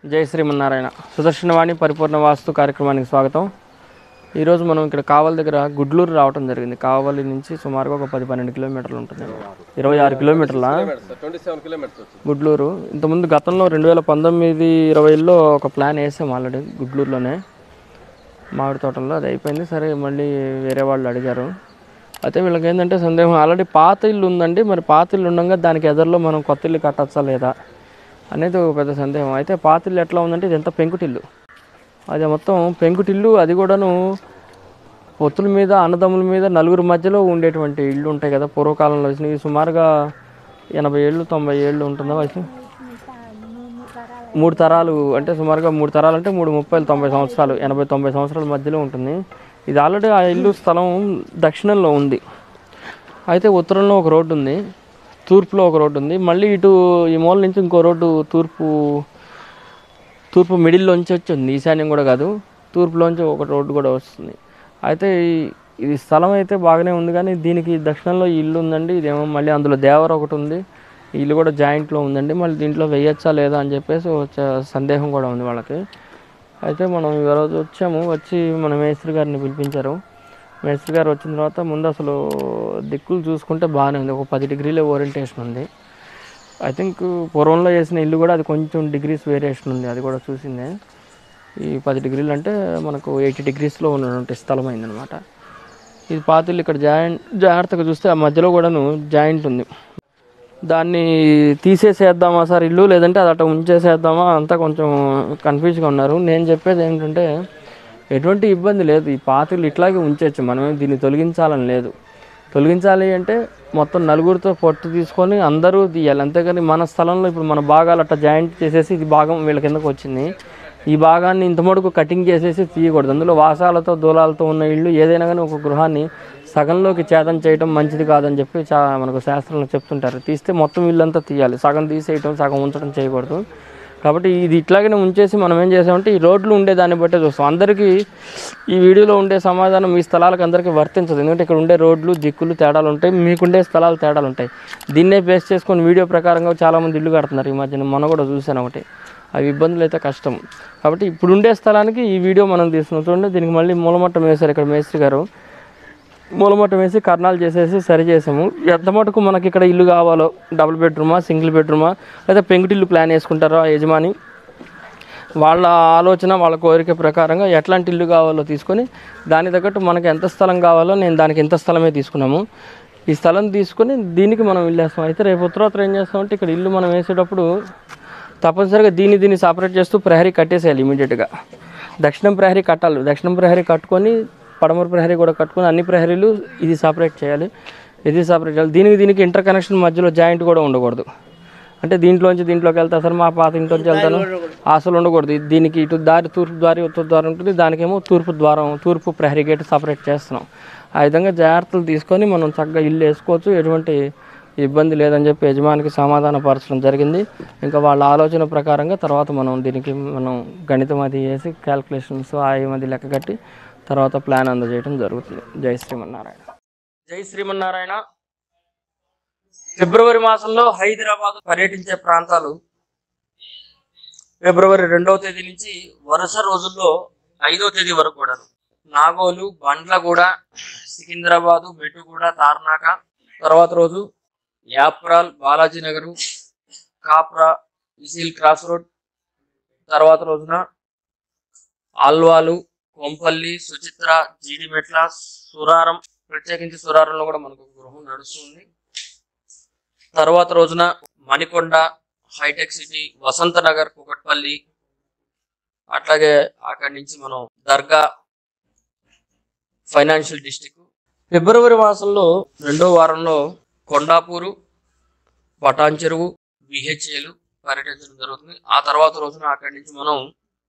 జై శ్రీమన్నారాయణ సుదర్శనవాణి పరిపూర్ణ వాస్తు కార్యక్రమానికి స్వాగతం ఈరోజు మనం ఇక్కడ కావలి దగ్గర గుడ్లూరు రావటం జరిగింది కావలి నుంచి సుమారుగా ఒక పది పన్నెండు కిలోమీటర్లు ఉంటుంది ఇరవై ఆరు కిలోమీటర్ల ట్వంటీ సెవెన్ కిలోమీటర్స్ వచ్చింది గుడ్లూరు ఇంతకుముందు గతంలో రెండు వేల పంతొమ్మిది ఇరవైలో ఒక ప్లాన్ వేసాం ఆల్రెడీ గుడ్లూరులోనే మామిడి తోటల్లో అది అయిపోయింది సరే మళ్ళీ వేరే వాళ్ళు అడిగారు అయితే వీళ్ళకి ఏంటంటే సందేహం ఆల్రెడీ పాత ఇల్లు ఉందండి మరి పాత ఇల్లు ఉండగా దానికి ఎదర్లో మనం కొత్త ఇల్లు కట్టచ్చా లేదా అనేది ఒక పెద్ద సందేహం అయితే పాత ఇల్లు ఎట్లా ఉందంటే ఇది ఎంత పెంకుటిల్లు అది మొత్తం పెంకుటిల్లు అది కూడాను పొత్తుల మీద అన్నదమ్ముల మీద నలుగురు మధ్యలో ఉండేటువంటి ఇళ్ళు ఉంటాయి కదా పూర్వకాలంలో వచ్చినవి సుమారుగా ఎనభై ఏళ్ళు తొంభై ఏళ్ళు ఉంటుందా వయసు మూడు తరాలు అంటే సుమారుగా మూడు తరాలు అంటే మూడు ముప్పై తొంభై సంవత్సరాలు ఎనభై తొంభై సంవత్సరాల మధ్యలో ఉంటుంది ఇది ఆల్రెడీ ఆ ఇల్లు స్థలం దక్షిణంలో ఉంది అయితే ఉత్తరంలో ఒక రోడ్డు ఉంది తూర్పులో ఒక రోడ్డు ఉంది మళ్ళీ ఇటు ఈ మూల నుంచి ఇంకో రోడ్డు తూర్పు తూర్పు మిడిల్లోంచి వచ్చింది ఈశాన్యం కూడా కాదు తూర్పులోంచి ఒక రోడ్డు కూడా వస్తుంది అయితే ఈ- ఇది స్థలం అయితే బాగానే ఉంది కానీ దీనికి దక్షిణంలో ఈ ఇల్లు ఉందండి ఇదేమో మళ్ళీ అందులో దేవర ఒకటి ఉంది ఈ ఇల్లు కూడా జాయింట్లో ఉందండి మళ్ళీ దీంట్లో వేయచ్చా లేదా అని చెప్పేసి ఒక చ- సందేహం కూడా ఉంది వాళ్ళకి అయితే మనం ఈరోజు వచ్చాము వచ్చి మన మేస్త్రి గారిని పిలిపించారు మేస్త్రి గారు వచ్చిన తర్వాత ముందు అసలు దిక్కులు చూసుకుంటే బాగానే ఉంది ఒక పది డిగ్రీల ఓరియంటేషన్ ఉంది ఐ థింక్ పూర్వంలో చేసిన ఇల్లు కూడా అది కొంచెం డిగ్రీస్ వేరియేషన్ ఉంది అది కూడా చూసిందే ఈ పది డిగ్రీలు అంటే మనకు ఎయిటీ డిగ్రీస్లో ఉన్నటువంటి స్థలం అయిందనమాట ఇది పాతిల్లు ఇక్కడ జాయింట్ జాగ్రత్తగా చూస్తే ఆ మధ్యలో కూడాను జాయింట్ ఉంది దాన్ని తీసేసేద్దామా సార్ ఇల్లు లేదంటే అది అట్లా ఉంచేసేద్దామా అంతా కొంచెం కన్ఫ్యూజ్గా ఉన్నారు నేను చెప్పేది ఏంటంటే ఎటువంటి ఇబ్బంది లేదు ఈ పాతిల్లు ఇట్లాగే ఉంచవచ్చు మనమే దీన్ని తొలగించాలని లేదు తొలగించాలి అంటే మొత్తం నలుగురితో పొట్టు తీసుకొని అందరూ తీయాలి అంతేగాని మన స్థలంలో ఇప్పుడు మన భాగాలు అట్లా జాయింట్ చేసేసి ఇది భాగం వీళ్ళ కిందకు వచ్చింది ఈ భాగాన్ని ఇంత మటుకు కటింగ్ చేసేసి తీయకూడదు అందులో వాసాలతో దూలాలతో ఉన్న ఇల్లు ఏదైనా కానీ ఒక గృహాన్ని సగంలోకి ఛేదం చేయడం మంచిది కాదని చెప్పి చా మనకు శాస్త్రంలో చెప్తుంటారు తీస్తే మొత్తం ఇల్లంతా తీయాలి సగం తీసేయటం సగం ఉంచడం చేయకూడదు కాబట్టి ఇది ఇట్లాగనే ఉంచేసి మనం ఏం చేసామంటే ఈ రోడ్లు ఉండే దాన్ని బట్టే చూస్తాం అందరికీ ఈ వీడియోలో ఉండే సమాధానం మీ స్థలాలకు అందరికీ వర్తించదు ఎందుకంటే ఇక్కడ ఉండే రోడ్లు దిక్కులు తేడాలు ఉంటాయి మీకుండే స్థలాలు తేడాలు ఉంటాయి దీన్నే బేస్ చేసుకొని వీడియో ప్రకారంగా చాలామంది ఇల్లు కడుతున్నారు ఈ మధ్యన మొన్న కూడా చూశాను ఒకటి అవి ఇబ్బందులు అయితే కష్టం కాబట్టి ఇప్పుడు ఉండే స్థలానికి ఈ వీడియో మనం తీసుకున్నాం చూడండి దీనికి మళ్ళీ మూలమట్టం వేశారు ఇక్కడ మేస్త్రి గారు మూలమట్టం వేసి కర్ణాలు చేసేసి సరి చేసాము ఎంత మటుకు మనకి ఇక్కడ ఇల్లు కావాలో డబుల్ బెడ్రూమా సింగిల్ బెడ్రూమా లేదా పెంకుటిల్లు ప్లాన్ వేసుకుంటారో ఆ యజమాని వాళ్ళ ఆలోచన వాళ్ళ కోరిక ప్రకారంగా ఎట్లాంటి ఇల్లు కావాలో తీసుకొని దాని తగ్గట్టు మనకి ఎంత స్థలం కావాలో నేను దానికి ఎంత స్థలమే తీసుకున్నాము ఈ స్థలం తీసుకొని దీనికి మనం ఇల్లు వేస్తాం అయితే రేపు ఉత్తరాత్ర ఏం చేస్తామంటే ఇక్కడ ఇల్లు మనం వేసేటప్పుడు తప్పనిసరిగా దీన్ని దీన్ని సపరేట్ చేస్తూ ప్రహరీ కట్టేసేయాలి ఇమీడియట్గా దక్షిణం ప్రహరీ కట్టాలి దక్షిణం ప్రహరీ కట్టుకొని పడమర ప్రహరీ కూడా కట్టుకొని అన్ని ప్రహరీలు ఇది సపరేట్ చేయాలి ఇది సపరేట్ చేయాలి దీనికి దీనికి ఇంటర్ కనెక్షన్ మధ్యలో జాయింట్ కూడా ఉండకూడదు అంటే దీంట్లోంచి దీంట్లోకి వెళ్తా సార్ మా పాత ఇంట్లోంచి వెళ్తాను అసలు ఉండకూడదు ఇది దీనికి ఇటు దారి తూర్పు దారి ఉత్తర ద్వారం ఉంటుంది దానికేమో తూర్పు ద్వారం తూర్పు ప్రహరీ గేట్ సపరేట్ చేస్తున్నాం ఆ విధంగా జాగ్రత్తలు తీసుకొని మనం చక్కగా ఇల్లు వేసుకోవచ్చు ఎటువంటి ఇబ్బంది లేదని చెప్పి యజమానికి సమాధాన పరచడం జరిగింది ఇంకా వాళ్ళ ఆలోచన ప్రకారంగా తర్వాత మనం దీనికి మనం గణితం అది వేసి క్యాల్కులేషన్స్ ఆయం అది లెక్క కట్టి తర్వాత ప్లాన్ అందజేయడం జరుగుతుంది జై శ్రీమన్నారాయణ జై శ్రీమన్నారాయణ ఫిబ్రవరి మాసంలో హైదరాబాద్ పర్యటించే ప్రాంతాలు ఫిబ్రవరి రెండవ తేదీ నుంచి వరుస రోజుల్లో ఐదో తేదీ వరకు కూడా నాగోలు బండ్లగూడ సికింద్రాబాదు మెట్టుగూడ తార్నాక తర్వాత రోజు Yapral Balaji Nagar Kapra ECIL cross road తర్వాత రోజున ఆల్వాలు కొంపల్లి సుచిత్ర జీడిమెట్ల సురారం ప్రత్యేకించి సురారంలో కూడా మనకు ఒక గృహం నడుస్తుంది తర్వాత రోజున మణికొండ హైటెక్ సిటీ వసంత నగర్ కుకట్పల్లి అట్లాగే అక్కడి నుంచి మనం దర్గా ఫైనాన్షియల్ డిస్టిక్ ఫిబ్రవరి మాసంలో రెండో వారంలో కొండాపూరు పటాన్ చెరువు విహెచ్ఏలు పర్యటించడం జరుగుతుంది ఆ తర్వాత రోజున అక్కడి నుంచి మనం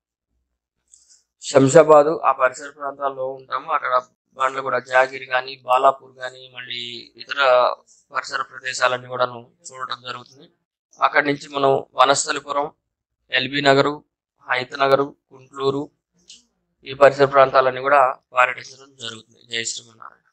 శంషాబాదు ఆ పరిసర ప్రాంతాల్లో ఉంటాము అక్కడ బండ్లు కూడా జాగిరి కానీ బాలాపూర్ కానీ మళ్ళీ ఇతర పరిసర ప్రదేశాలన్నీ కూడా చూడటం జరుగుతుంది అక్కడి నుంచి మనం వనస్థలిపురం ఎల్బీ నగరు హైత్ నగరు గుంట్లూరు ఈ పరిసర ప్రాంతాలన్నీ కూడా పర్యటించడం జరుగుతుంది జై శ్రీమన్నారాయణ